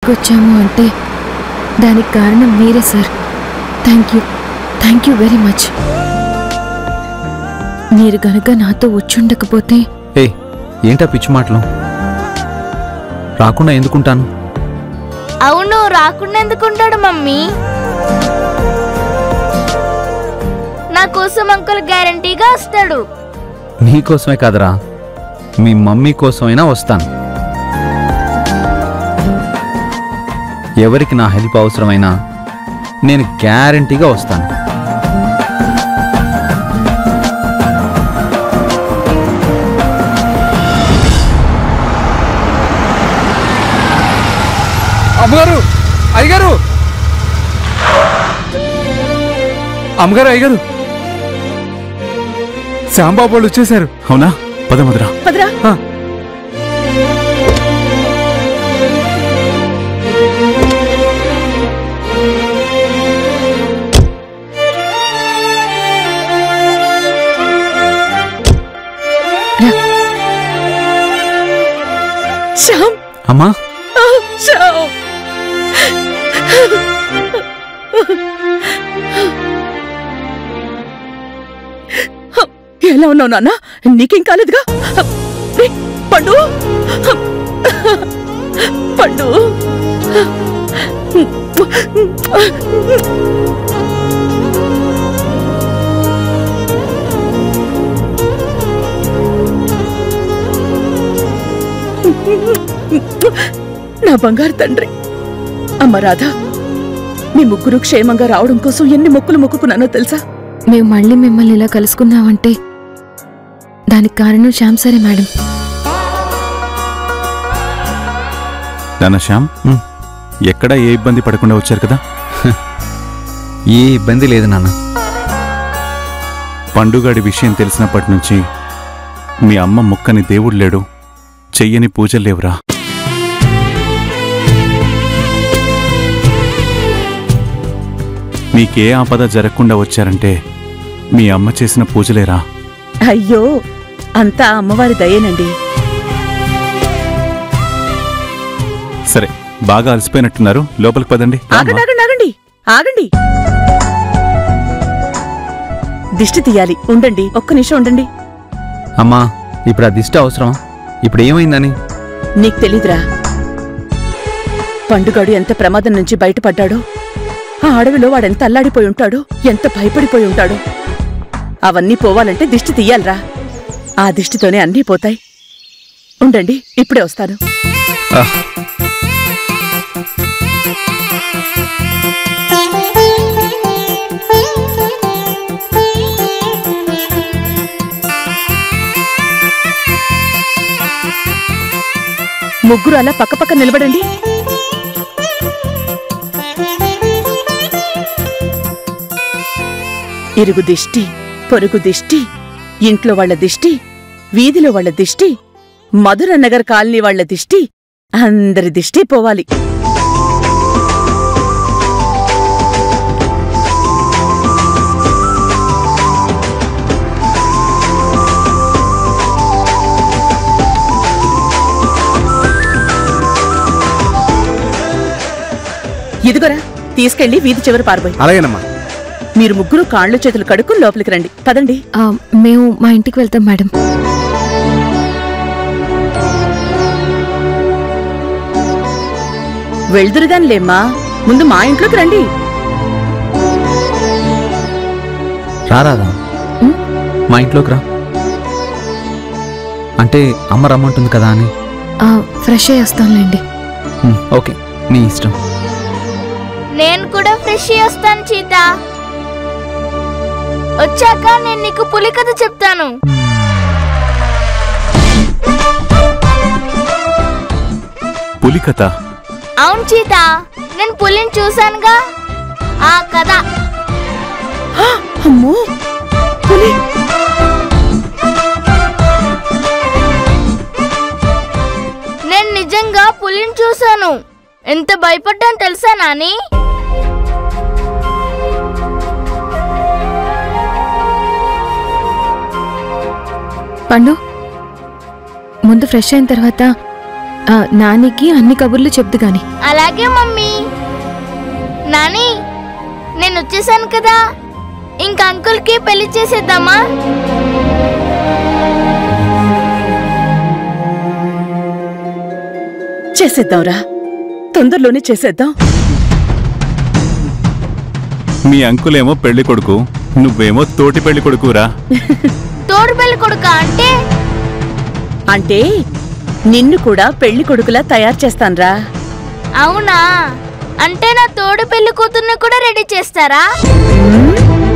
వచ్చాము అంటే దానికి కారణం మీరే sir thank you thank you very much మీరు గనక నాతో వచ్చుండకపోతే ఏ ఏంటా పిచ్చి మాటలు రాకుండా ఎందుకుంటాను అవును రాకుండా ఎందుకుంటాడు మమ్మీ నా కోసం అంకుల్ గ్యారంటీగా వస్తాడు నీకోసమే కాదురా మీ మమ్మీ కోసమైనా వస్తాను ఎవరికి నా హెల్ప్ అవసరమైనా నేను గ్యారంటీగా వస్తాను అమ్మగారు అయ్యగారు అమ్మగారు అయ్యగారు శ్యాంబాబు వాళ్ళు వచ్చేసారు అవునా పద మధురా పదరా ఆ. శ్యామ్ అమ్మా ఆ, శ్యామ్ ఎలా ఉన్నావు నాన్న నీకేం కాలేదుగా ఏ, పండు పండు నా బంగారు తండ్రి అమ్మ రాధా మీ ముగ్గురు క్షేమంగా రావడం కోసం ఎన్ని మొక్కులు మొక్కుకున్నానో తెలుసా మేము మళ్ళీ మిమ్మల్ని ఇలా కలుసుకున్నామంటే దానికి కారణం శ్యామ్ సరే మేడం నాన్న శ్యామ్ ఉమ్. ఎక్కడా ఏ ఇబ్బంది పడకుండా వచ్చారు కదా ఏ ఇబ్బంది లేదు నాన్న పండుగాడి విషయం తెలిసినప్పటి నుంచి మీ అమ్మ ముక్కని దేవుడు లేడు చెయ్యని పూజలు లేవురా మీకే ఆపద జరగకుండా వచ్చారంటే మీ అమ్మ చేసిన పూజలేరా అయ్యో అంతా అమ్మవారి దయేనండి సరే బాగా అలసిపోయినట్టున్నారు లోపలికి పదండి ఆగండి ఆగండి ఆగండి ఆగండి దిష్టి తీయాలి ఉండండి ఒక్క నిమిషం ఉండండి అమ్మా ఇప్పుడు ఆ దిష్టి అవసరమా ఇప్పుడు ఏమైందని నీకు తెలీదురా పండుగాడు ఎంత ప్రమాదం నుంచి బయటపడ్డాడో ఆ అడవిలో వాడెంత అల్లాడిపోయి ఉంటాడో ఎంత భయపడిపోయి ఉంటాడో అవన్నీ పోవాలంటే దిష్టి తీయాలిరా ఆ దిష్టితోనే అన్నీ పోతాయి ఉండండి ఇప్పుడే వస్తాను ఆహ్, ముగ్గురు అలా పక్కపక్క నిలబడండి ఇరుగు దిష్టి పొరుగు దిష్టి ఇంట్లో వాళ్ళ దిష్టి వీధిలో వాళ్ళ దిష్టి మధుర నగర్ కాలనీ వాళ్ళ దిష్టి అందరి దిష్టి పోవాలి ఇదిగోరా తీసుకెళ్లి వీధి చివరి పారబోయ్ అలాగేనమ్మా మీరు ముగ్గురు కాళ్ళు చేతులు కడుక్కుని లోపలికి రండి పదండి ఆ, మేము మా ఇంటికి వెళ్తాం మేడం వెళ్దురుగానిలేమ్మా ముందు మా ఇంట్లోకి రండి రారాదా ఉమ్, మా ఇంట్లోకి రా అంటే అమ్మ రమ్మంటుంది కదా అని ఆ, ఫ్రెష్ అయ్యి వస్తానులేండి ఉమ్, ఓకే నీ ఇష్టం నేను కూడా ఫ్రెష్ అయ్యి వస్తాను చీత వచ్చాక నేను నీకు పులి కథ చెప్తాను పులి కథ అవును చీత నేను పులిని చూశానుగా ఆ కథ అమ్మో పులి నేను నిజంగా పులిని చూశాను ఎంత భయపడ్డాను తెలుసా నాని పండు ముందు ఫ్రెష్ అయిన తర్వాత ఆ, నానికి అన్ని కబుర్లు చెప్తు గాని అలాగే మమ్మీ నాని నేను వచ్చేసాను కదా ఇంక అంకుల్కి పెళ్లి చేసేద్దామా చేసేద్దాంరా తొందరలోనే చేసేద్దాం మీ అంకులేమో పెళ్లి కొడుకు నువ్వేమో తోటి పెళ్లి కొడుకురా తోడు పెళ్లి కొడుక అంటే అంటే నిన్ను కూడా పెళ్లి కొడుకులా తయారు చేస్తాన్రా అవునా అంటే నా తోడు పెళ్లి కూతుర్ని కూడా రెడీ చేస్తారా ఉమ్,